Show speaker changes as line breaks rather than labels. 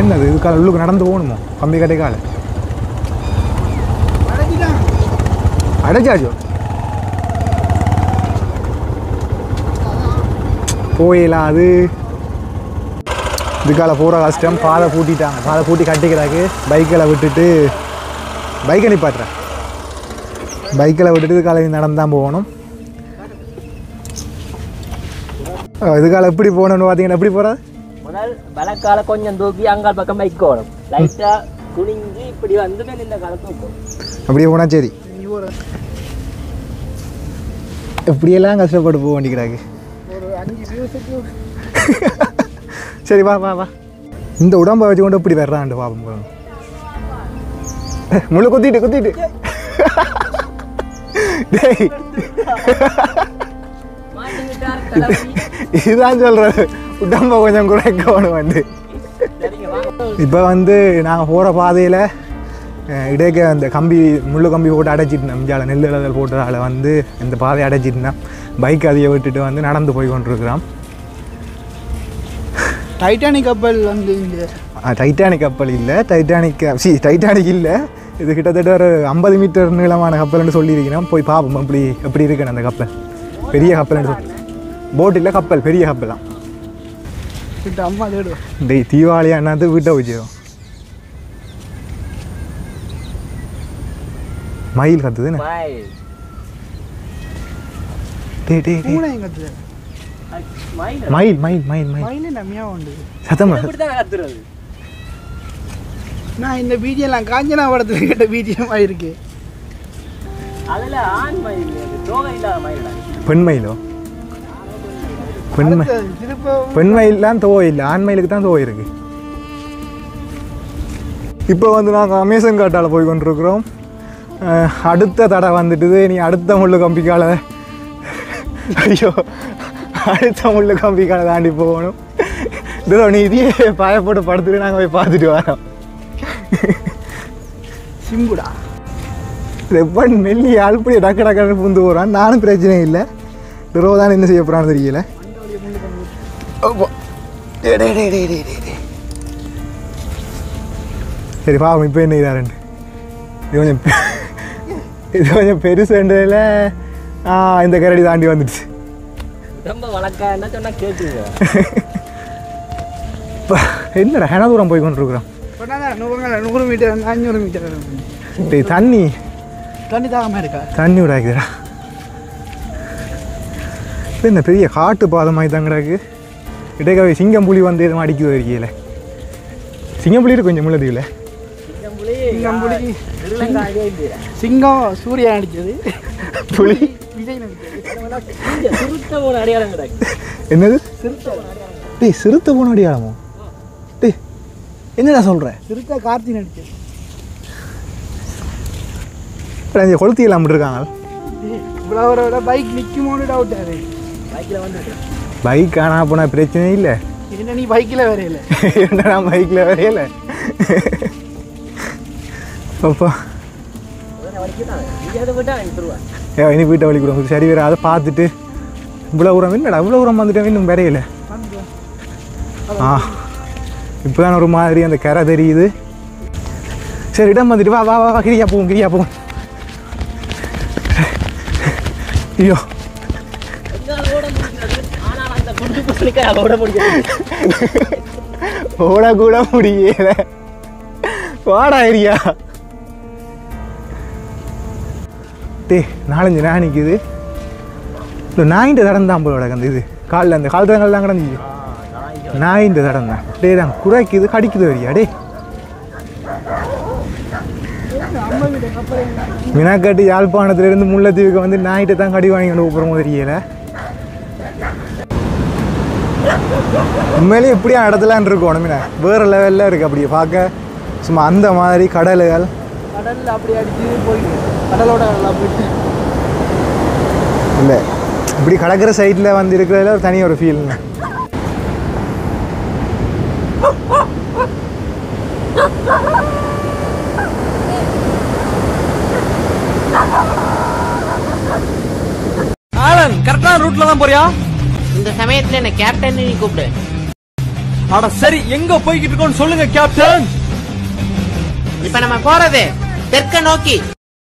என்னது இதுக்கால உள்ளுக்கு நடந்து போகணுமோ கம்பி கடைக்கால அடைச்சாச்சோ போயிடலாம் அது இதுக்கால போகிற கஷ்டம் பாதை பூட்டிட்டாங்க பாதை பூட்டி கட்டிக்கிறாக்கு பைக்கில் விட்டுட்டு பைக்கை நிப்பாட்டுறேன் பைக்கில் விட்டுட்டு இதுக்கால நடந்தான் போகணும் அஹ் இதுக்கால எப்படி போகணும்னு பார்த்தீங்கன்னா எப்படி போகிறது
முதல் வலக்கால கொஞ்சம் தூக்கி அங்கால் பக்கம் வைக்கணும் லைட்டா குனிஞ்சு இப்படி வந்து மேல இந்த கால தூக்கும்
அப்படியே போனால் சரி எப்படியெல்லாம் கஷ்டப்பட்டு போக வேண்டிக்கிறாங்க
ஒரு அஞ்சு நிமிஷத்துக்கு
சரி வா வா வா இந்த உடம்பை வச்சு கொண்டு இப்படி வர்றான்ட்டு பாப்போம் போதும் முள்ளு குத்திட்டு குத்திட்டு டேய்
மாட்டிக்கிட்டார் கிளம்பி
இதுதான் சொல்கிறது உடம்பை கொஞ்சம் குறைக்கணும் வந்து
சரிங்க வாங்க
இப்போ வந்து நாங்கள் போகிற பாதையில் இடைக்க அந்த கம்பி முள்ளு கம்பி போட்டு அடைச்சிட்டு இஞ்சால நெல் இலதல் போட்டதால் வந்து இந்த பாதையை அடைச்சிட்டுனா பைக் அதிக விட்டுட்டு வந்து நடந்து போய் கொண்டிருக்கிறோம்
டைட்டானிக் கப்பல் வந்து இங்கே
ஆ, டைட்டானிக் கப்பல் இல்லை டைட்டானிக் சி டைட்டானிக் இல்லை இது கிட்டத்தட்ட ஒரு ஐம்பது மீட்டர் நீளமான கப்பல்னு சொல்லியிருக்கிறோம் போய் பார்ப்போம் எப்படி எப்படி இருக்குன்னு அந்த கப்பல் பெரிய கப்பல்னு சொல்லி போட் இல்லை கப்பல் பெரிய கப்பல் தான்
கிட்ட அம்மா தேடுவோம்
டேய் தீபாவளி அண்ணாந்து வீட்டை வச்சிடும் மயில் கத்துதுன்னு
பாய்
டேய் டேய் டேய்.
பூனை எங்க
மைண்ட்
மயில் மயில் மயில் மயில்
மயிலே நம்மியா உண்டு
சத்தமா
இப்படி தான் கத்துறது
நான் இந்த பிஜிஎம் காஞ்சனா படத்தில் கேட்ட பிஜிஎம் ஆயிருக்கு
அதுல ஆண் மயில் அது தோகை இல்லாத மயில் தான்.
பெண் மயிலோ பெண் மயில்
அடுத்தது திரும்ப
பெண் மயில்லாம் தோ இல்லை ஆண் மயிலுக்கு தான் தோ இருக்கு இப்போ வந்து நாங்கள் அமேசான் காட்டால் போய் கொண்டிருக்கிறோம் அஹ், அடுத்த தடை வந்துட்டுது நீ அடுத்த முள்ளு கம்பிக்கால ஐயோ அடுத்த முள்ளு கம்பிக்கால தாண்டி போகணும் இதோ நீ இதையே பாயப்போட்டு படுத்துட்டு நாங்கள் போய் பார்த்துட்டு வரோம்
சிம்புடா
ரெப்பன் மெல்லி அழுப்படி டக்கு டக்குன்னு புந்து போகிறான் நானும் பிரச்சனை இல்லை திரோ தான் என்ன செய்ய போகிறான்னு தெரியல அப்பா. டேய், டேய், டேய், டேய், டேய், டேய், டேய். சரி பாவம் இப்போ என்ன இதாரண்டு இது கொஞ்சம் பெ- இது கொஞ்சம் பெருசுன்றதுல ஆ இந்த கரடி தாண்டி வந்துடுச்சு
ரொம்ப வழக்கம்னா சொன்னா கேட்டுங்க
இப்போ என்னடா ஹென தூரம் போய் கொண்டிருக்கிறோம்
சொன்னாங்க நூறு நூறு மீட்டர் அஞ்சூறு மீட்டர்
டேய் தண்ணி
தண்ணி தாகமாக இருக்கா
தண்ணி விடாக்குதுடா இது என்ன பெரிய காட்டு பாதம் மாதிரி தான் கிடக்கு இடைக்கவே சிங்கம் புலி வந்து எதுவும் அடிக்குது இருக்கையில் சிங்கம் புலி இருக்கு கொஞ்சம் முள்ளதீவில்
சிங்கம்புலி
சிங்கம் புலி
திருலங்காயே இல்லையா
சிங்கம் சூர்யா நடிச்சது
புலி
விஜய் நடிச்சது
இங்க திருத்த ஒரு அடையாளம் கிடக்கு
என்னது டேய் சிறுத்தை போன அடியாளமோ டேய் என்னடா சொல்கிற
சிறுத்தை கார்த்தி நடிச்சது
இங்கே கொளுத்தி எல்லாம் இருக்காங்க
இவ்வளோ ஒரு பைக் நிற்குமோன்னு டவுட் அது
பைக்கில் வந்து
பைக் காணா போனால் பிரச்சனை இல்லை
என்ன நீ பைக்கில் வரையில
என்னடா பைக்கில் வரையல அப்பா
இங்கே அதை விட்டா எடுத்துருவான்
ஏ இனி வீட்டை வழி கூட சரி வேறு அதை பார்த்துட்டு இவ்வளோ உரம் என்னடா இவ்வளோ உரம் வந்துட்டேன் இன்னும் வரையல ஆ இப்போதான் ஒரு மாதிரி அந்த கரை தெரியுது சரி இடம் வந்துட்டு வா வா வா வா கிரியா போவோம் கிரியா போவோம் ஐயோ
எங்களால் ஓட முடியாது ஆனால் அந்த குண்டு பசனுக்கு ஓட முடியாது
ஓட கூட முடியல வாடா ஏரியா டே நாலஞ்சு நாய் நிற்குது இந்த நாயிൻ്റെ தடம் தான் போல கிடக்குது இது காலில் அந்த கால் தடங்கள் தான் கிடந்துச்சு நாயிൻ്റെ தடம் தான் டே தான் குறைக்குது கடிக்குது வரியா டே மினாக்காட்டு யாழ்ப்பாணத்துலேருந்து முல்லைத்தீவுக்கு வந்து நாயிட்ட தான் கடி வாங்கி கொண்டு போகிற தெரியல உண்மையிலேயே இப்படியா இடத்துலான் இருக்கும் மீனா வேறு லெவலில் இருக்குது அப்படியே பார்க்க சும்மா அந்த மாதிரி கடலுகள்
கடல்ல அப்படி அடிச்சு போயிட்டு கடலோட கடலாக போயிட்டு
இல்லை இப்படி கடற்கரை சைடில் வந்து இருக்கிறதுல ஒரு தனி ஒரு ஃபீல்ங்க
ஆலன் கரெக்டான ரூட்ல தான் போறியா
இந்த சமயத்துல என்ன கேப்டன் நீ கூப்பிடு
அட சரி எங்க போய்கிட்டு இருக்கோம்னு சொல்லுங்க கேப்டன்
இப்ப நம்ம போறது தெற்க நோக்கி